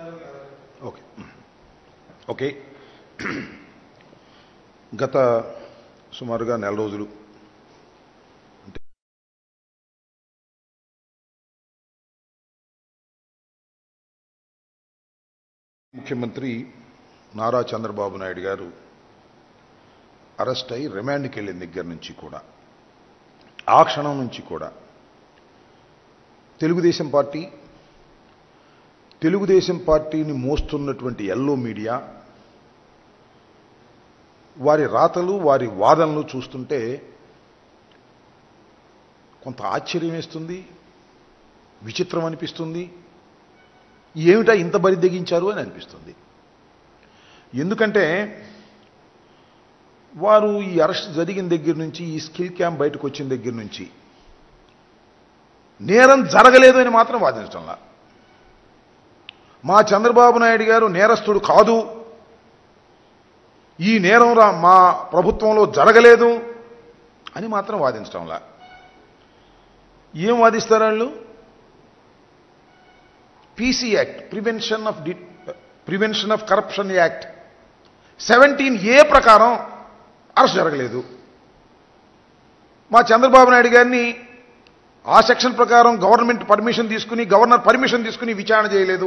Okay okay గత సుమారుగా నెల రోజులు అంటే ముఖ్యమంత్రి నారా చంద్రబాబు నాయుడు గారు అరెస్ట్ అయి రిమాండ్కి వెళ్ళిన దగ్గర నుంచి కూడా ఆ క్షణం నుంచి కూడా తెలుగుదేశం పార్టీ తెలుగుదేశం పార్టీని మోస్తున్నటువంటి ఎల్లో మీడియా వారి రాతలు వారి వాదనలు చూస్తుంటే కొంత ఆశ్చర్యం వేస్తుంది విచిత్రం అనిపిస్తుంది ఏమిటా ఇంత బరి తెగించారు అని అనిపిస్తుంది ఎందుకంటే వారు ఈ అరెస్ట్ జరిగిన దగ్గర నుంచి ఈ స్కిల్ క్యాంప్ బయటకు వచ్చిన దగ్గర నుంచి నేరం జరగలేదు అని మాత్రం వాదించడంలా మా చంద్రబాబు నాయుడు గారు నేరస్తుడు కాదు ఈ నేరం రా మా ప్రభుత్వంలో జరగలేదు అని మాత్రం వాదించడంలా ఏం వాదిస్తారు వాళ్ళు PC act prevention of the prevention of corruption act seventeen A ప్రకారం అరెస్ట్ జరగలేదు మా చంద్రబాబు నాయుడు గారిని ఆ సెక్షన్ ప్రకారం గవర్నమెంట్ పర్మిషన్ తీసుకుని గవర్నర్ పర్మిషన్ తీసుకుని విచారణ చేయలేదు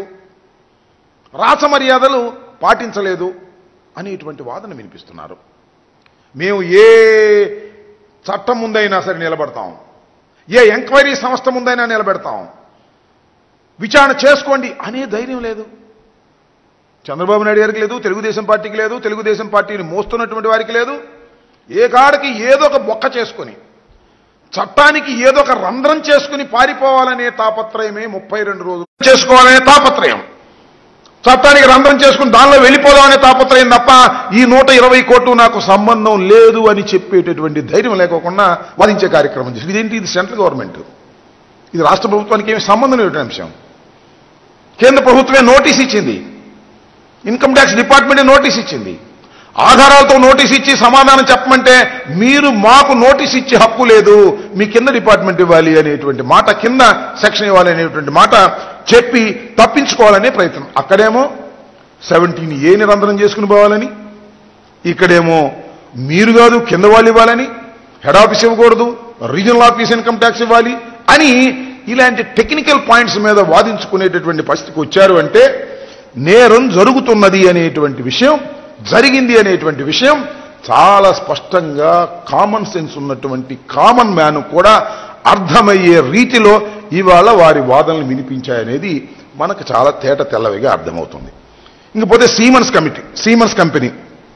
రాస మర్యాదలు పాటించలేదు అనేటువంటి వాదన వినిపిస్తున్నారు మేము ఏ చట్టం ముందైనా సరే నిలబడతాం ఏ ఎంక్వైరీ సంస్థ ముందైనా నిలబెడతాం విచారణ చేసుకోండి అనే ధైర్యం లేదు చంద్రబాబు నాయుడు గారికి లేదు తెలుగుదేశం పార్టీకి లేదు తెలుగుదేశం పార్టీని మోస్తున్నటువంటి వారికి లేదు ఏ కాడికి ఏదో ఒక బొక్క చేసుకొని చట్టానికి ఏదో ఒక రంధ్రం చేసుకుని పారిపోవాలనే తాపత్రయమే ముప్పై రెండు రోజులు చేసుకోవాలనే తాపత్రయం చట్టానికి రంధ్రం చేసుకుని దానిలో వెళ్ళిపోదామనే తాపత్రయం తప్ప ఈ నూట ఇరవై కోట్లు నాకు సంబంధం లేదు అని చెప్పేటటువంటి ధైర్యం లేకోకుండా వాదించే కార్యక్రమం చేసి ఇదేంటి ఇది సెంట్రల్ గవర్నమెంట్ ఇది రాష్ట్ర ప్రభుత్వానికి ఏమి సంబంధం లేని అంశం కేంద్ర ప్రభుత్వమే నోటీస్ ఇచ్చింది ఇన్కమ్ ట్యాక్స్ డిపార్ట్మెంటే నోటీస్ ఇచ్చింది ఆధారాలతో నోటీస్ ఇచ్చి సమాధానం చెప్పమంటే మీరు మాకు నోటీస్ ఇచ్చే హక్కు లేదు మీ కింద డిపార్ట్మెంట్ ఇవ్వాలి అనేటువంటి మాట కింద సెక్షన్ ఇవ్వాలి అనేటువంటి మాట చెప్పి తప్పించుకోవాలనే ప్రయత్నం అక్కడేమో సెవెంటీన్ ఏ నిరంతరం చేసుకుని పోవాలని ఇక్కడేమో మీరు కాదు కింద వాళ్ళు ఇవ్వాలని హెడ్ ఆఫీస్ ఇవ్వకూడదు రీజనల్ ఆఫీస్ ఇన్కమ్ ట్యాక్స్ ఇవ్వాలి అని ఇలాంటి టెక్నికల్ పాయింట్స్ మీద వాదించుకునేటటువంటి పరిస్థితికి వచ్చారు అంటే నేరం జరుగుతున్నది అనేటువంటి విషయం జరిగింది అనేటువంటి విషయం చాలా స్పష్టంగా కామన్ సెన్స్ ఉన్నటువంటి కామన్ మ్యాన్ కూడా అర్థమయ్యే రీతిలో ఇవాళ వారి వాదనలు వినిపించాయనేది మనకు చాలా తేట తెల్లవిగా అర్థమవుతుంది ఇంకపోతే సీమన్స్ కమిటీ సీమన్స్ కంపెనీ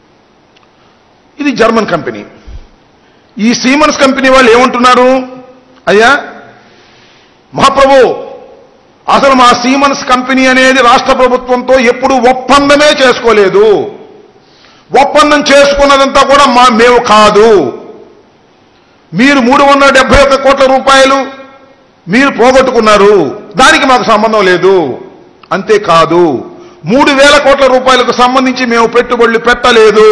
ఇది జర్మన్ కంపెనీ ఈ సీమన్స్ కంపెనీ వాళ్ళు ఏమంటున్నారు అయ్యా మహాప్రభు అసలు మా సీమన్స్ కంపెనీ అనేది రాష్ట్ర ప్రభుత్వంతో ఎప్పుడు ఒప్పందమే చేసుకోలేదు ఒప్పందం చేసుకున్నదంతా కూడా మా మేము కాదు మీరు మూడు వందల డెబ్బై ఒక్క కోట్ల రూపాయలు మీరు పోగొట్టుకున్నారు దానికి మాకు సంబంధం లేదు అంతేకాదు మూడు వేల కోట్ల రూపాయలకు సంబంధించి మేము పెట్టుబడులు పెట్టలేదు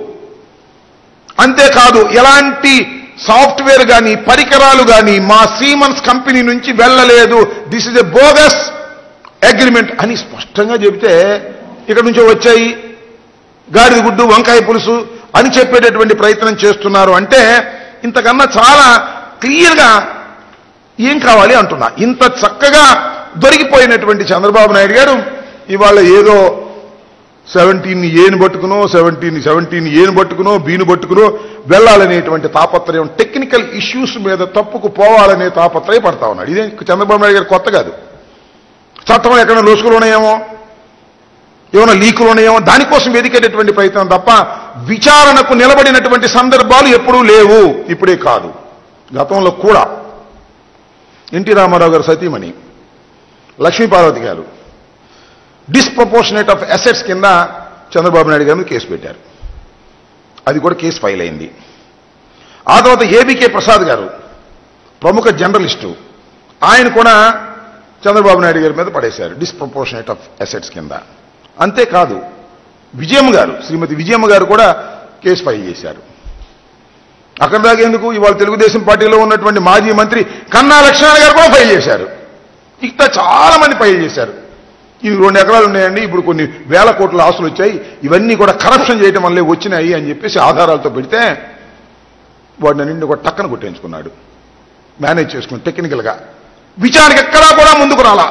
అంతేకాదు ఎలాంటి సాఫ్ట్వేర్ కానీ పరికరాలు కానీ మా సీమన్స్ కంపెనీ నుంచి వెళ్ళలేదు this is a bogus agreement అని స్పష్టంగా చెబితే ఇక్కడ నుంచి వచ్చాయి గాడిద గుడ్డు వంకాయ పులుసు అని చెప్పేటటువంటి ప్రయత్నం చేస్తున్నారు అంటే ఇంతకన్నా చాలా క్లియర్గా ఏం కావాలి అంటున్నా ఇంత చక్కగా దొరికిపోయినటువంటి చంద్రబాబు నాయుడు గారు ఇవాళ ఏదో సెవెంటీన్ ఏను పట్టుకునో సెవెంటీన్ సెవెంటీన్ ఏను పట్టుకునో బీను పట్టుకునో వెళ్ళాలనేటువంటి తాపత్రయం టెక్నికల్ ఇష్యూస్ మీద తప్పుకు పోవాలనే తాపత్రయం పడతా ఉన్నాడు ఇదే చంద్రబాబు నాయుడు గారు కొత్త కాదు చట్టం ఎక్కడ లోసుకులు ఉన్నాయేమో ఏమైనా లీకులు ఉన్నాయేమో దానికోసం వెదికేటటువంటి ప్రయత్నం తప్ప విచారణకు నిలబడినటువంటి సందర్భాలు ఎప్పుడూ లేవు ఇప్పుడే కాదు గతంలో కూడా ఎన్టీ రామారావు గారు సతీమణి లక్ష్మీపార్వతి గారు డిస్ప్రపోర్షనేట్ ఆఫ్ అసెట్స్ కింద చంద్రబాబు నాయుడు గారి మీద కేసు పెట్టారు అది కూడా కేసు ఫైల్ అయింది ఆ తర్వాత ఏబికే ప్రసాద్ గారు ప్రముఖ జర్నలిస్టు ఆయన కూడా చంద్రబాబు నాయుడు గారి మీద పడేశారు డిస్ప్రపోర్షనేట్ ఆఫ్ అసెట్స్ కింద అంతేకాదు విజయమ్మ గారు శ్రీమతి విజయమ్మ గారు కూడా కేసు ఫైల్ చేశారు అక్కడ దాకా ఎందుకు ఇవాళ తెలుగుదేశం పార్టీలో ఉన్నటువంటి మాజీ మంత్రి కన్నా లక్ష్మణ గారు కూడా ఫైల్ చేశారు ఇట్లా చాలా మంది ఫైల్ చేశారు ఇవి రెండు ఎకరాలు ఉన్నాయండి ఇప్పుడు కొన్ని వేల కోట్ల ఆస్తులు వచ్చాయి ఇవన్నీ కూడా కరప్షన్ చేయడం వల్లే వచ్చినాయి అని చెప్పేసి ఆధారాలతో పెడితే వాడిని నిండి ఒక టక్కన కొట్టించుకున్నాడు మేనేజ్ చేసుకుని టెక్నికల్గా విచారణకి ఎక్కడా కూడా ముందుకు రాలా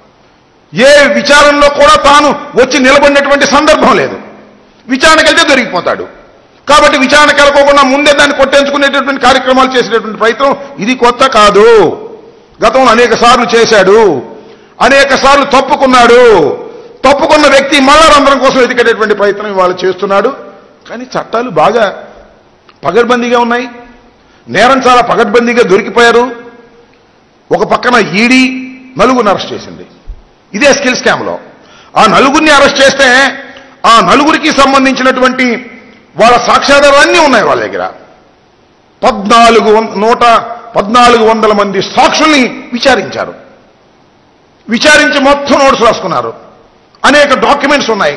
ఏ విచారణలో కూడా తాను వచ్చి నిలబడినటువంటి సందర్భం లేదు విచారణకి వెళ్తే దొరికిపోతాడు కాబట్టి విచారణకి వెళ్ళకోకుండా ముందే దాన్ని కొట్టేంచుకునేటటువంటి కార్యక్రమాలు చేసేటటువంటి ప్రయత్నం ఇది కొత్త కాదు గతంలో అనేక సార్లు చేశాడు అనేక సార్లు తప్పుకున్నాడు తప్పుకున్న వ్యక్తి మళ్ళా రంధ్రం కోసం ఎదిగేటటువంటి ప్రయత్నం ఇవాళ చేస్తున్నాడు కానీ చట్టాలు బాగా పగడ్బందీగా ఉన్నాయి నేరం చాలా పగడ్బందీగా దొరికిపోయారు ఒక పక్కన ఈడీ నలుగురిని అరెస్ట్ చేసింది ఇదే స్కిల్ స్కామ్లో ఆ నలుగురిని అరెస్ట్ చేస్తే ఆ నలుగురికి సంబంధించినటువంటి వాళ్ళ సాక్ష్యాధారాలన్నీ ఉన్నాయి వాళ్ళ దగ్గర పద్నాలుగు వం- నూట పద్నాలుగు వందల మంది సాక్షుల్ని విచారించారు విచారించి మొత్తం నోట్స్ రాసుకున్నారు అనేక డాక్యుమెంట్స్ ఉన్నాయి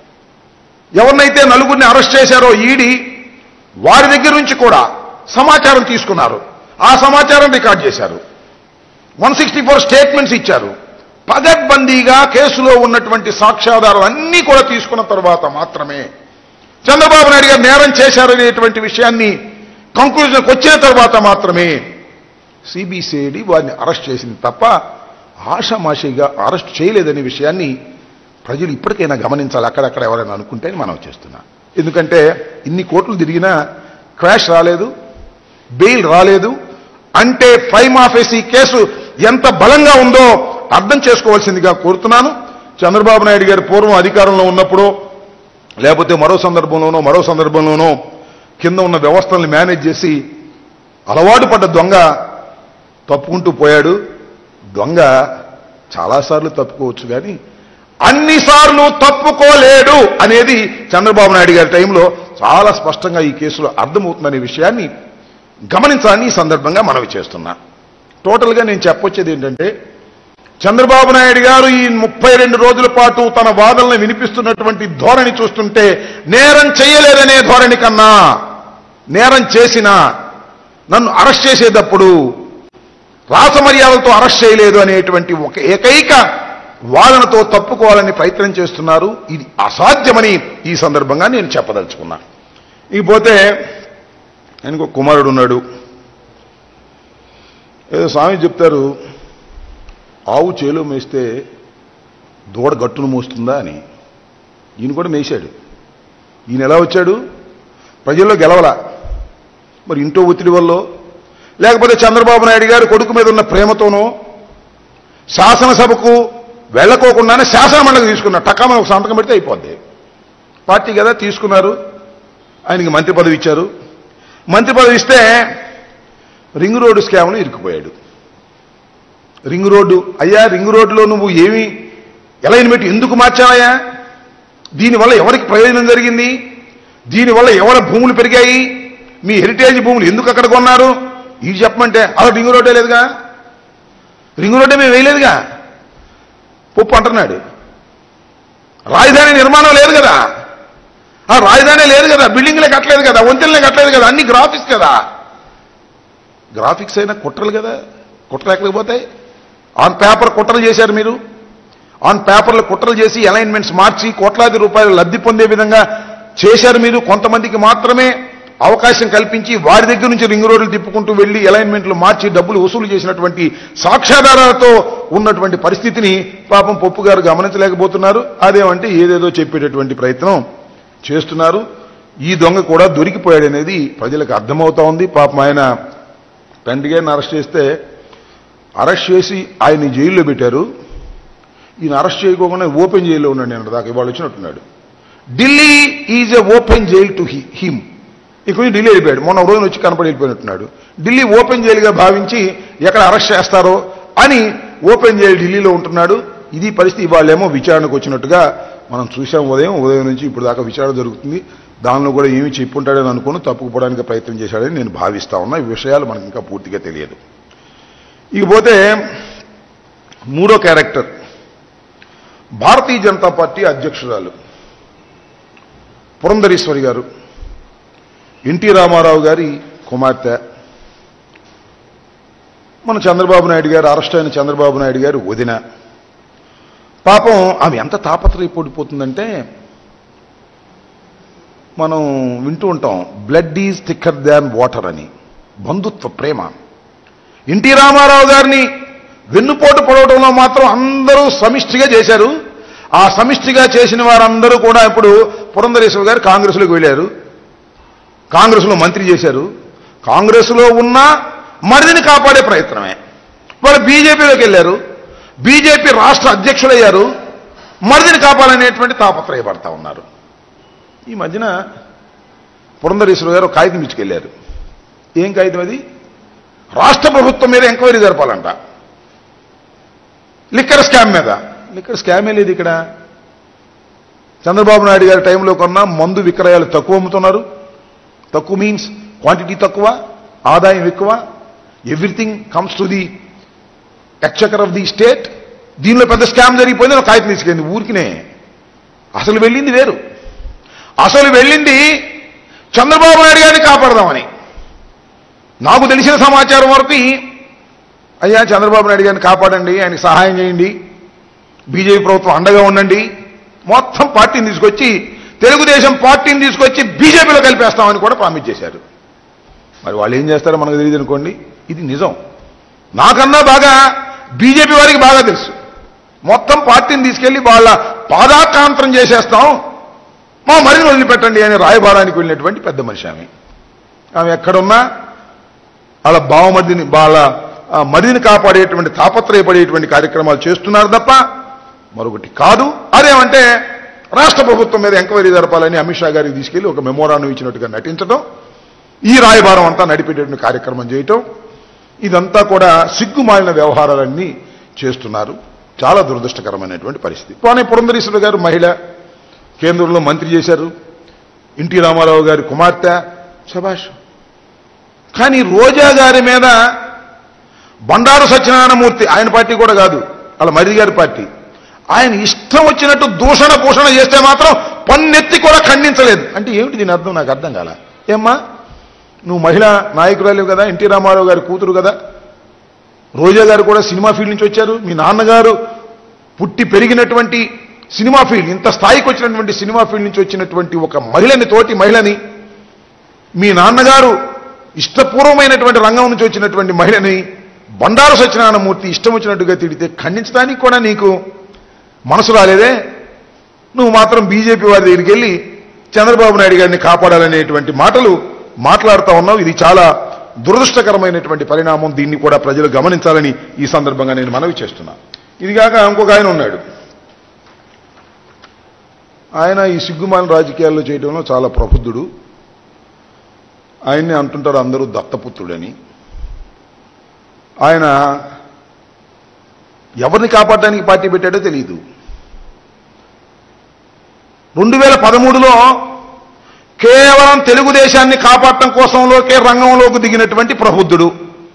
ఎవరినైతే నలుగురిని అరెస్ట్ చేశారో ఈడీ వారి దగ్గర నుంచి కూడా సమాచారం తీసుకున్నారు ఆ సమాచారం రికార్డ్ చేశారు వన్ సిక్స్టీ ఫోర్ స్టేట్మెంట్స్ ఇచ్చారు పగడ్బందీగా కేసులో ఉన్నటువంటి సాక్ష్యాధారాలు అన్నీ కూడా తీసుకున్న తర్వాత మాత్రమే చంద్రబాబు నాయుడు గారు నేరం చేశారనేటువంటి విషయాన్ని కంక్లూజన్కి వచ్చిన తర్వాత మాత్రమే సిబిసిఐడి వారిని అరెస్ట్ చేసింది తప్ప ఆషామాషిగా అరెస్ట్ చేయలేదనే విషయాన్ని ప్రజలు ఇప్పటికైనా గమనించాలి అక్కడక్కడ ఎవరైనా అనుకుంటే మనం చేస్తున్నా ఎందుకంటే ఇన్ని కోట్లు తిరిగినా క్రాష్ రాలేదు బెయిల్ రాలేదు అంటే ఫైమ్ ఆఫేసి కేసు ఎంత బలంగా ఉందో అర్థం చేసుకోవాల్సిందిగా కోరుతున్నాను చంద్రబాబు నాయుడు గారు పూర్వం అధికారంలో ఉన్నప్పుడు లేకపోతే మరో సందర్భంలోనో మరో సందర్భంలోనో కింద ఉన్న వ్యవస్థల్ని మేనేజ్ చేసి అలవాటు పడ్డ దొంగ తప్పుకుంటూ పోయాడు దొంగ చాలాసార్లు తప్పుకోవచ్చు కానీ అన్నిసార్లు తప్పుకోలేడు అనేది చంద్రబాబు నాయుడు గారి టైంలో చాలా స్పష్టంగా ఈ కేసులో అర్థమవుతుందనే విషయాన్ని గమనించాలని ఈ సందర్భంగా మనవి చేస్తున్నా టోటల్గా నేను చెప్పొచ్చేది ఏంటంటే చంద్రబాబు నాయుడు గారు ఈ ముప్పై రెండు రోజుల పాటు తన వాదనలు వినిపిస్తున్నటువంటి ధోరణి చూస్తుంటే నేరం చేయలేదనే ధోరణి కన్నా నేరం చేసిన నన్ను అరెస్ట్ చేసేటప్పుడు రాసమర్యాదలతో అరెస్ట్ చేయలేదు అనేటువంటి ఒక ఏకైక వాదనతో తప్పుకోవాలని ప్రయత్నం చేస్తున్నారు ఇది అసాధ్యమని ఈ సందర్భంగా నేను చెప్పదలుచుకున్నా ఇకపోతే ఆయనకు ఒక కుమారుడు ఉన్నాడు ఏదో స్వామి చెప్తారు ఆవు చేలో మేస్తే దూడ గట్టును మోస్తుందా అని ఈయన కూడా మేశాడు ఈయన ఎలా వచ్చాడు ప్రజల్లో గెలవలా మరి ఇంటో ఒత్తిడి వల్ల లేకపోతే చంద్రబాబు నాయుడు గారు కొడుకు మీద ఉన్న ప్రేమతోనో శాసనసభకు వెళ్ళకోకుండానే శాసనమండలికి తీసుకున్నారు టకామని ఒక సంతకం పెడితే అయిపోద్ది పార్టీ కదా తీసుకున్నారు ఆయనకి మంత్రి పదవి ఇచ్చారు మంత్రి పదవి ఇస్తే రింగ్ రోడ్డు స్కామ్లో ఇరుక్కుపోయాడు రింగ్ రోడ్డు అయ్యా రింగ్ రోడ్డులో నువ్వు ఏమి ఎలైన్మెంట్ ఎందుకు మార్చావయ్యా దీనివల్ల ఎవరికి ప్రయోజనం జరిగింది దీనివల్ల ఎవరి భూములు పెరిగాయి మీ హెరిటేజ్ భూములు ఎందుకు అక్కడ కొన్నారు ఇది చెప్పమంటే అలా రింగ్ రోడ్డే లేదుగా రింగ్ రోడ్డే మేము వేయలేదుగా పప్పు అంటున్నాడు రాజధాని నిర్మాణం లేదు కదా ఆ రాజధాని లేదు కదా బిల్డింగ్లే కట్టలేదు కదా వంతెనలే కట్టలేదు కదా అన్ని గ్రాఫిక్స్ కదా గ్రాఫిక్స్ అయినా కుట్రలు కదా కుట్రలు ఎక్కడికి పోతాయి ఆన్ పేపర్ కుట్రలు చేశారు మీరు ఆన్ పేపర్లు కుట్రలు చేసి అలైన్మెంట్స్ మార్చి కోట్లాది రూపాయలు లబ్ధి పొందే విధంగా చేశారు మీరు కొంతమందికి మాత్రమే అవకాశం కల్పించి వారి దగ్గర నుంచి రింగ్ రోడ్లు తిప్పుకుంటూ వెళ్లి అలైన్మెంట్లు మార్చి డబ్బులు వసూలు చేసినటువంటి సాక్ష్యాధారాలతో ఉన్నటువంటి పరిస్థితిని పాపం పప్పు గారు గమనించలేకపోతున్నారు అదేమంటే ఏదేదో చెప్పేటటువంటి ప్రయత్నం చేస్తున్నారు ఈ దొంగ కూడా దొరికిపోయాడనేది ప్రజలకు అర్థమవుతా ఉంది పాపం ఆయన తండ్రి గారిని అరెస్ట్ చేస్తే అరెస్ట్ చేసి ఆయన్ని జైల్లో పెట్టారు ఈయన అరెస్ట్ చేయకోకుండా ఓపెన్ జైల్లో ఉన్నాడు నేను దాకా ఇవాళ వచ్చినట్టున్నాడు Delhi is a open jail to him ఇక్కడ నుంచి ఢిల్లీ వెళ్ళిపోయాడు మొన్న ఒక రోజున వచ్చి కనపడి వెళ్ళిపోయినట్టున్నాడు ఢిల్లీ ఓపెన్ జైలుగా భావించి ఎక్కడ అరెస్ట్ చేస్తారో అని ఓపెన్ జైలు ఢిల్లీలో ఉంటున్నాడు ఇది పరిస్థితి ఇవాళేమో విచారణకు వచ్చినట్టుగా మనం చూసాం ఉదయం ఉదయం నుంచి ఇప్పుడు దాకా విచారణ జరుగుతుంది దానిలో కూడా ఏమి చెప్పుంటాడని అనుకుని తప్పుకుపోవడానికి ప్రయత్నం చేశాడని నేను భావిస్తా ఉన్నా ఈ విషయాలు మనకి ఇంకా పూర్తిగా తెలియదు ఇకపోతే మూడో క్యారెక్టర్ భారతీయ జనతా పార్టీ అధ్యక్షురాలు పురంధరేశ్వరి గారు ఎన్టీ రామారావు గారి కుమార్తె మన చంద్రబాబు నాయుడు గారు అరెస్ట్ అయిన చంద్రబాబు నాయుడు గారు వదిన పాపం ఆమె ఎంత తాపత్రయపడిపోతుందంటే మనం వింటూ ఉంటాం blood is thicker than water అని బంధుత్వ ప్రేమ ఎన్టీ రామారావు గారిని వెన్నుపోటు పొడవడంలో మాత్రం అందరూ సమిష్టిగా చేశారు ఆ సమిష్టిగా చేసిన వారందరూ కూడా ఇప్పుడు పురంధరేశ్వర గారు కాంగ్రెస్లోకి వెళ్ళారు కాంగ్రెస్లో మంత్రి చేశారు కాంగ్రెస్లో ఉన్న మరిదిని కాపాడే ప్రయత్నమే వాళ్ళు బీజేపీలోకి వెళ్ళారు బీజేపీ రాష్ట్ర అధ్యక్షులయ్యారు మరిదిని కాపాడనేటువంటి తాపత్రయపడతా ఉన్నారు ఈ మధ్యన పురంధరేశ్వర గారు ఒక కాగితం ఇచ్చుకెళ్ళారు ఏం కాగితం అది రాష్ట్ర ప్రభుత్వం మీద ఎంక్వైరీ జరపాలంట లిక్కర్ స్కామ్ మీద లిక్కర్ స్కామే లేదు ఇక్కడ చంద్రబాబు నాయుడు గారి టైంలో కొన్న మందు విక్రయాలు తక్కువ అమ్ముతున్నారు తక్కువ మీన్స్ క్వాంటిటీ తక్కువ ఆదాయం ఎక్కువ everything comes to the exchequer of the state దీనిలో పెద్ద స్కామ్ జరిగిపోయింది ఒక కాగితం తీసుకెళ్ళింది ఊరికినే అసలు వెళ్ళింది వేరు అసలు వెళ్ళింది చంద్రబాబు నాయుడు గారిని కాపాడదామని నాకు తెలిసిన సమాచారం వరకు అయ్యా చంద్రబాబు నాయుడు గారిని కాపాడండి ఆయనకి సహాయం చేయండి బీజేపీ ప్రభుత్వం అండగా ఉండండి మొత్తం పార్టీని తీసుకొచ్చి తెలుగుదేశం పార్టీని తీసుకొచ్చి బీజేపీలో కలిపేస్తామని కూడా ప్రామిస్ చేశారు మరి వాళ్ళు ఏం చేస్తారో మనకు తెలియదు అనుకోండి ఇది నిజం నాకన్నా బాగా బీజేపీ వారికి బాగా తెలుసు మొత్తం పార్టీని తీసుకెళ్లి వాళ్ళ పాదాకాంతరం చేసేస్తాం మా మరిని వదిలిపెట్టండి అని రాయబారానికి వెళ్ళినటువంటి పెద్ద మనిషి ఆమె ఆమె ఎక్కడున్నా వాళ్ళ బావమర్దిని వాళ్ళ ఆ, మరిదిని కాపాడేటువంటి తాపత్రయపడేటువంటి కార్యక్రమాలు చేస్తున్నారు తప్ప మరొకటి కాదు అదేమంటే రాష్ట్ర ప్రభుత్వం మీద ఎంక్వైరీ జరపాలని అమిత్ షా గారికి తీసుకెళ్లి ఒక మెమోరాండం ఇచ్చినట్టుగా నటించడం ఈ రాయబారం అంతా నడిపేటటువంటి కార్యక్రమం చేయటం ఇదంతా కూడా సిగ్గుమాలిన వ్యవహారాలన్నీ చేస్తున్నారు చాలా దురదృష్టకరమైనటువంటి పరిస్థితి పోనీ పురంధరేశ్వర గారు మహిళ కేంద్రంలో మంత్రి చేశారు ఎన్టీ రామారావు గారి కుమార్తె శభాష్ కానీ రోజా గారి మీద బండారు సత్యనారాయణమూర్తి ఆయన పార్టీ కూడా కాదు వాళ్ళ మరిది గారి పార్టీ ఆయన ఇష్టం వచ్చినట్టు దూషణ పోషణ చేస్తే మాత్రం పన్నెత్తి కూడా ఖండించలేదు అంటే ఏమిటి దీని అర్థం నాకు అర్థం కాల ఏమ్మా నువ్వు మహిళా నాయకురాలు కదా ఎన్టీ రామారావు గారి కూతురు కదా రోజా గారు కూడా సినిమా ఫీల్డ్ నుంచి వచ్చారు మీ నాన్నగారు పుట్టి పెరిగినటువంటి సినిమా ఫీల్డ్ ఇంత స్థాయికి వచ్చినటువంటి సినిమా ఫీల్డ్ నుంచి వచ్చినటువంటి ఒక మహిళని తోటి మహిళని మీ నాన్నగారు ఇష్టపూర్వమైనటువంటి రంగం నుంచి వచ్చినటువంటి మహిళని బండారు సత్యనారాయణమూర్తి ఇష్టం వచ్చినట్టుగా తిడితే ఖండించడానికి కూడా నీకు మనసు రాలేదే నువ్వు మాత్రం బీజేపీ వారి దగ్గరికి వెళ్ళి చంద్రబాబు నాయుడు గారిని కాపాడాలనేటువంటి మాటలు మాట్లాడుతూ ఉన్నావు ఇది చాలా దురదృష్టకరమైనటువంటి పరిణామం దీన్ని కూడా ప్రజలు గమనించాలని ఈ సందర్భంగా నేను మనవి చేస్తున్నా ఇది కాక ఇంకొక ఆయన ఉన్నాడు ఆయన ఈ సిగ్గుమాల రాజకీయాల్లో చేయడంలో చాలా ప్రబుద్ధుడు ఆయన్ని అంటుంటారు అందరూ దత్తపుత్రుడని ఆయన ఎవరిని కాపాడడానికి పార్టీ పెట్టాడో తెలియదు రెండు వేల పదమూడులో కేవలం తెలుగుదేశాన్ని కాపాడటం కోసంలోకే రంగంలోకి దిగినటువంటి ప్రబుద్ధుడు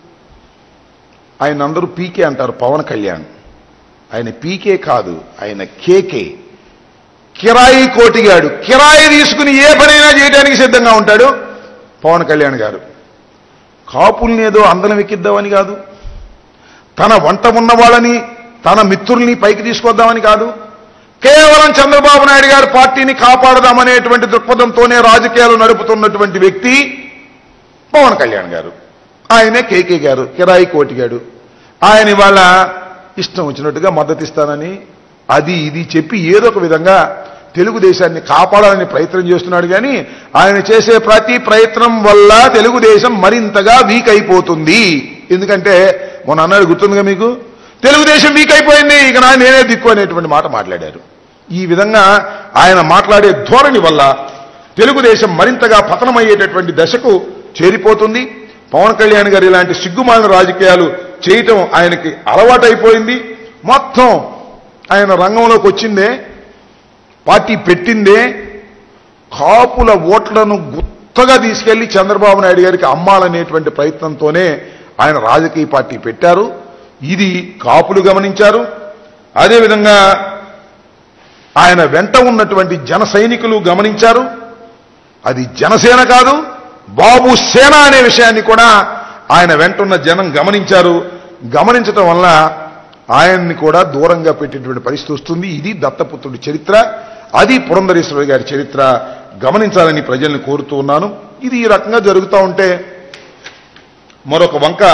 ఆయన అందరూ పీకే అంటారు పవన్ కళ్యాణ్ ఆయన పీకే కాదు ఆయన కేకే కిరాయి కోటిగాడు కిరాయి తీసుకుని ఏ పనైనా చేయడానికి సిద్ధంగా ఉంటాడు పవన్ కళ్యాణ్ గారు కాపుల్ని ఏదో అందరం ఎక్కిద్దామని కాదు తన వంట ఉన్న వాళ్ళని తన మిత్రుల్ని పైకి తీసుకొద్దామని కాదు కేవలం చంద్రబాబు నాయుడు గారి పార్టీని కాపాడదామనేటువంటి దృక్పథంతోనే రాజకీయాలు నడుపుతున్నటువంటి వ్యక్తి పవన్ కళ్యాణ్ గారు ఆయనే కేకే గారు కిరాయి కోటిగాడు ఆయన ఇవాళ ఇష్టం వచ్చినట్టుగా మద్దతు ఇస్తానని అది ఇది చెప్పి ఏదో ఒక విధంగా తెలుగుదేశాన్ని కాపాడాలని ప్రయత్నం చేస్తున్నాడు కానీ ఆయన చేసే ప్రతి ప్రయత్నం వల్ల తెలుగుదేశం మరింతగా వీక్ అయిపోతుంది ఎందుకంటే మొన్న అన్నాడు గుర్తుందిగా మీకు తెలుగుదేశం వీక్ అయిపోయింది ఇక నా నేనే దిక్కు అనేటువంటి మాట మాట్లాడారు ఈ విధంగా ఆయన మాట్లాడే ధోరణి వల్ల తెలుగుదేశం మరింతగా పతనమయ్యేటటువంటి దశకు చేరిపోతుంది పవన్ కళ్యాణ్ గారు ఇలాంటి సిగ్గుమాలిన రాజకీయాలు చేయటం ఆయనకి అలవాటైపోయింది మొత్తం ఆయన రంగంలోకి వచ్చిందే పార్టీ పెట్టిందే కాపుల ఓట్లను గుత్తగా తీసుకెళ్లి చంద్రబాబు నాయుడు గారికి అమ్మాలనేటువంటి ప్రయత్నంతోనే ఆయన రాజకీయ పార్టీ పెట్టారు ఇది కాపులు గమనించారు అదేవిధంగా ఆయన వెంట ఉన్నటువంటి జన సైనికులు గమనించారు అది జనసేన కాదు బాబు సేన అనే విషయాన్ని కూడా ఆయన వెంటున్న జనం గమనించారు గమనించటం వల్ల ఆయన్ని కూడా దూరంగా పెట్టేటువంటి పరిస్థితి వస్తుంది ఇది దత్తపుత్రుడి చరిత్ర అది పురంధరేశ్వరి గారి చరిత్ర గమనించాలని ప్రజల్ని కోరుతూ ఉన్నాను ఇది ఈ రకంగా జరుగుతూ ఉంటే మరొక వంక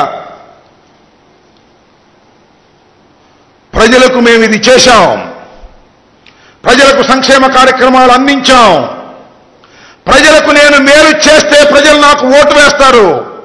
ప్రజలకు మేము ఇది చేశాం ప్రజలకు సంక్షేమ కార్యక్రమాలు అందించాం ప్రజలకు నేను మేలు చేస్తే ప్రజలు నాకు ఓటు వేస్తారు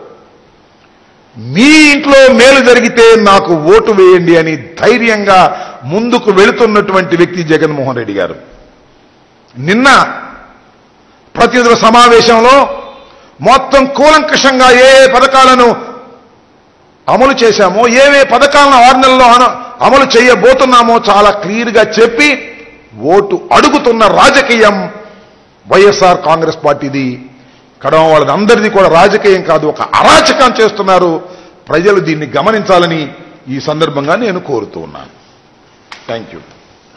మీ ఇంట్లో మేలు జరిగితే నాకు ఓటు వేయండి అని ధైర్యంగా ముందుకు వెళుతున్నటువంటి వ్యక్తి జగన్మోహన్ రెడ్డి గారు నిన్న ప్రతినిధుల సమావేశంలో మొత్తం కూలంకషంగా ఏ ఏ పథకాలను అమలు చేశామో ఏవే పథకాలను ఆరు నెలల్లో అన- అమలు చేయబోతున్నామో చాలా క్లియర్గా చెప్పి ఓటు అడుగుతున్న రాజకీయం వైఎస్ఆర్ కాంగ్రెస్ పార్టీది కడమ వాళ్ళది అందరిది కూడా రాజకీయం కాదు ఒక అరాచకం చేస్తున్నారు ప్రజలు దీన్ని గమనించాలని ఈ సందర్భంగా నేను కోరుతూ ఉన్నాను థ్యాంక్ యూ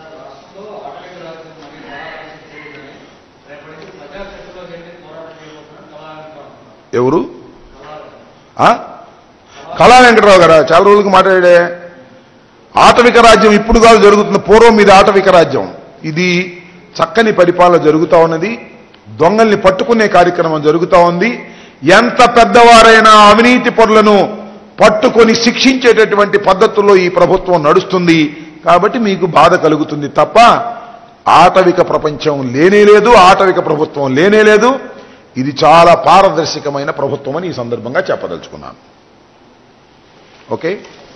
ఎవరు ఆ? కళా వెంకటరావు గారా చాలా రోజులకు మాట్లాడే ఆటవిక రాజ్యం ఇప్పుడు కాదు జరుగుతున్న పూర్వం ఇది ఆటవిక రాజ్యం ఇది చక్కని పరిపాలన జరుగుతా ఉన్నది దొంగల్ని పట్టుకునే కార్యక్రమం జరుగుతా ఉంది ఎంత పెద్దవారైనా అవినీతి పరులను పట్టుకొని శిక్షించేటటువంటి పద్ధతుల్లో ఈ ప్రభుత్వం నడుస్తుంది కాబట్టి మీకు బాధ కలుగుతుంది తప్ప ఆటవిక ప్రపంచం లేనే లేదు ఆటవిక ప్రభుత్వం లేనే లేదు ఇది చాలా పారదర్శకమైన ప్రభుత్వం అని ఈ సందర్భంగా చెప్పదలుచుకున్నాను ఓకే